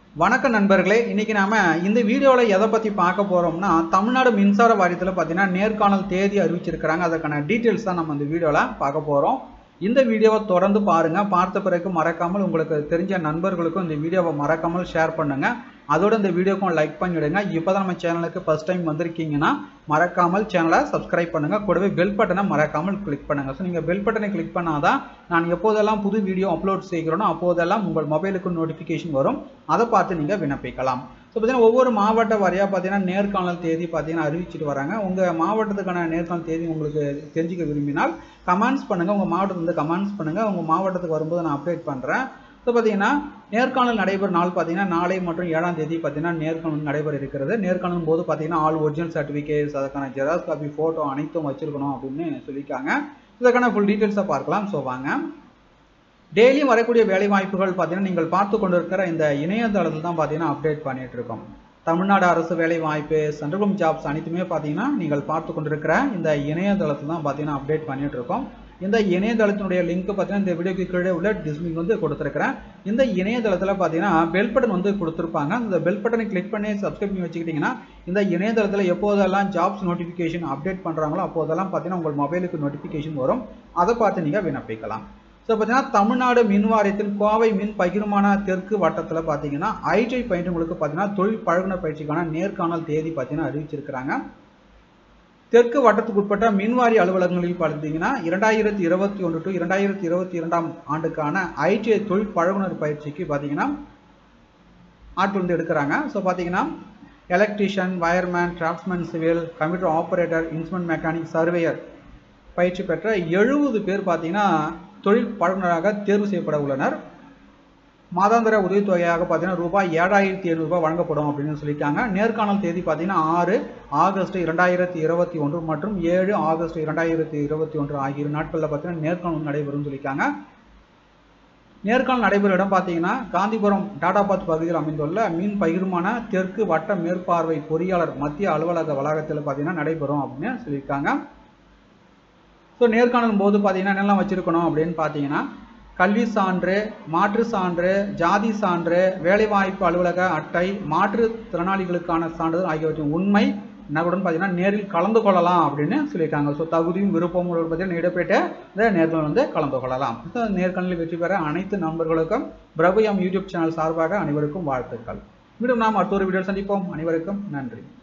வணக்கம் நண்பர்களே இன்னைக்கு நாம இந்த வீடியோவில் எதை பற்றி பார்க்க போகிறோம்னா தமிழ்நாடு மின்சார வாரியத்தில் பார்த்தீங்கன்னா நேர்காணல் தேதி அறிவிச்சிருக்கிறாங்க அதற்கான டீட்டெயில்ஸ் தான் நம்ம இந்த வீடியோவில் பார்க்க போகிறோம் இந்த வீடியோவை தொடர்ந்து பாருங்க பார்த்த பிறகு மறக்காமல் உங்களுக்கு தெரிஞ்ச நண்பர்களுக்கும் இந்த வீடியோவை மறக்காமல் ஷேர் பண்ணுங்க அதோட இந்த வீடியோக்கும் லைக் பண்ணிவிடுங்க இப்போ தான் நம்ம சேனலுக்கு ஃபர்ஸ்ட் டைம் வந்திருக்கீங்கன்னா மறக்காமல் சேனலை சப்ஸ்கிரைப் பண்ணுங்க கூடவே பெல் பட்டனை மறக்காமல் கிளிக் பண்ணுங்க ஸோ நீங்கள் பெல் பட்டனை கிளிக் பண்ணாதான் நான் எப்போதெல்லாம் புது வீடியோ அப்லோட் செய்கிறோனோ அப்போதெல்லாம் உங்கள் மொபைலுக்கு நோட்டிஃபிகேஷன் வரும் அதை பார்த்து நீங்கள் விண்ணப்பிக்கலாம் ஸோ பார்த்தீங்கன்னா ஒவ்வொரு மாவட்ட வாரியாக பார்த்தீங்கன்னா நேர்காணல் தேதி பார்த்தீங்கன்னா அறிவிச்சிட்டு வராங்க உங்கள் மாவட்டத்துக்கான நேர்காணல் தேதி உங்களுக்கு தெரிஞ்சுக்க விரும்பினால் கமெண்ட்ஸ் பண்ணுங்கள் உங்கள் மாவட்டத்தில் வந்து கமெண்ட்ஸ் பண்ணுங்கள் உங்கள் மாவட்டத்துக்கு வரும்போது நான் அப்டேட் பண்ணுறேன் ஸோ பார்த்தீங்கன்னா நேர்காணல் நடைபெறும் நாள் பார்த்தீங்கன்னா நாளை மற்றும் ஏழாம் தேதி பார்த்தீங்கன்னா நேர்காணல் நடைபெற இருக்கிறது நேர்காணல் போது பார்த்தீங்கன்னா ஆல் ஒரிஜினல் சர்டிஃபிகேட்ஸ் அதுக்கான ஜெராக்ஸ் காப்பி ஃபோட்டோ அனைத்தும் வச்சிருக்கணும் அப்படின்னு சொல்லியிருக்காங்க இதற்கான ஃபுல் டீட்டெயில்ஸை பார்க்கலாம் ஸோ வாங்க டெய்லியும் வரக்கூடிய வேலை வாய்ப்புகள் பார்த்தீங்கன்னா நீங்கள் பார்த்து கொண்டிருக்கிற இந்த இணையதளத்தில் தான் பார்த்தீங்கன்னா அப்டேட் பண்ணிட்டு இருக்கோம் தமிழ்நாடு அரசு வேலை வாய்ப்பு சென்ட்ரல் ஜாப்ஸ் அனைத்துமே பார்த்தீங்கன்னா நீங்கள் பார்த்து கொண்டிருக்கிற இந்த இணையதளத்தில் தான் பார்த்தீங்கன்னா அப்டேட் பண்ணிட்டு இருக்கோம் இந்த இணையதளத்தினுடைய லிங்க் பார்த்தீங்கன்னா இந்த வீடியோக்கு கீழே உள்ள டிஸ்மிங் வந்து கொடுத்துருக்கிறேன் இந்த இணையதளத்தில் பார்த்தீங்கன்னா பெல் பட்டன் வந்து கொடுத்துருப்பாங்க இந்த பெல் பட்டனை கிளிக் பண்ணி சப்ஸ்கிரைப் பண்ணி வச்சுக்கிட்டிங்கன்னா இந்த இணையதளத்தில் எப்போதெல்லாம் ஜாப்ஸ் நோட்டிஃபிகேஷன் அப்டேட் பண்ணுறாங்களோ அப்போதெல்லாம் பார்த்தீங்கன்னா உங்கள் மொபைலுக்கு நோட்டிஃபிகேஷன் வரும் அதை பார்த்து நீங்கள் விண்ணப்பிக்கலாம் ஸோ பார்த்தீங்கன்னா தமிழ்நாடு மின் வாரியத்தின் கோவை மின் பகிர்மான தெற்கு வட்டத்தில் பார்த்தீங்கன்னா ஐடிஐ பயின்றவங்களுக்கு பார்த்தீங்கன்னா தொழில் பழகுனர் பயிற்சிக்கான நேர்காணல் தேதி பார்த்தீங்கன்னா அறிவிச்சிருக்கிறாங்க தெற்கு வட்டத்துக்கு உட்பட்ட மின்வாரி அலுவலகங்களில் பார்த்தீங்கன்னா இரண்டாயிரத்தி இருபத்தி ஒன்று டு இரண்டாயிரத்தி இருபத்தி இரண்டாம் ஆண்டுக்கான ஐடிஐ தொழில் பழகுனர் பயிற்சிக்கு பார்த்தீங்கன்னா ஆட்கள் வந்து எடுக்கிறாங்க ஸோ பார்த்தீங்கன்னா electrician wireman draftsman civil computer operator instrument mechanic surveyor பயிற்சி பெற்ற எழுபது பேர் பார்த்தீங்கன்னா தொழில் பழகுனராக தேர்வு செய்யப்பட உள்ளனர் மாதாந்திர உதவித்தொகையாக பார்த்தீங்கன்னா ரூபாய் ஏழாயிரத்தி எழுநூறுபா வழங்கப்படும் அப்படின்னு சொல்லியிருக்காங்க நேர்காணல் தேதி பார்த்தீங்கன்னா ஆறு ஆகஸ்ட் இரண்டாயிரத்தி இருபத்தி ஒன்று மற்றும் ஏழு ஆகஸ்ட் இரண்டாயிரத்தி இருபத்தி ஒன்று ஆகிய இரு நாட்களில் பார்த்தீங்கன்னா நேர்காணல் நடைபெறும் சொல்லியிருக்காங்க நேர்காணல் நடைபெறும் இடம் பார்த்தீங்கன்னா காந்திபுரம் டாடாபாத் பகுதியில் அமைந்துள்ள மீன் பகிர்மான தெற்கு வட்ட மேற்பார்வை பொறியாளர் மத்திய அலுவலக வளாகத்தில் பார்த்தீங்கன்னா நடைபெறும் அப்படின்னு சொல்லியிருக்காங்க ஸோ நேர்காணல் போது பார்த்தீங்கன்னா என்னெல்லாம் வச்சுருக்கணும் அப்படின்னு பார்த்தீங்கன்னா கல்வி சான்று மாற்று சான்று ஜாதி சான்று வேலைவாய்ப்பு அலுவலக அட்டை மாற்றுத்திறனாளிகளுக்கான சான்றிதழ் ஆகியவற்றின் உண்மை நகருடன் பார்த்தீங்கன்னா நேரில் கலந்து கொள்ளலாம் அப்படின்னு சொல்லியிருக்காங்க ஸோ தகுதியும் விருப்பமும் பார்த்தீங்கன்னா இடப்பெற்ற இந்த நேர்காணல் வந்து கலந்து கொள்ளலாம் ஸோ நேர்காணலில் வெற்றி பெற அனைத்து நண்பர்களுக்கும் பிரபுயம் யூடியூப் சேனல் சார்பாக அனைவருக்கும் வாழ்த்துக்கள் மீண்டும் நாம் அடுத்த ஒரு வீடியோ சந்திப்போம் அனைவருக்கும் நன்றி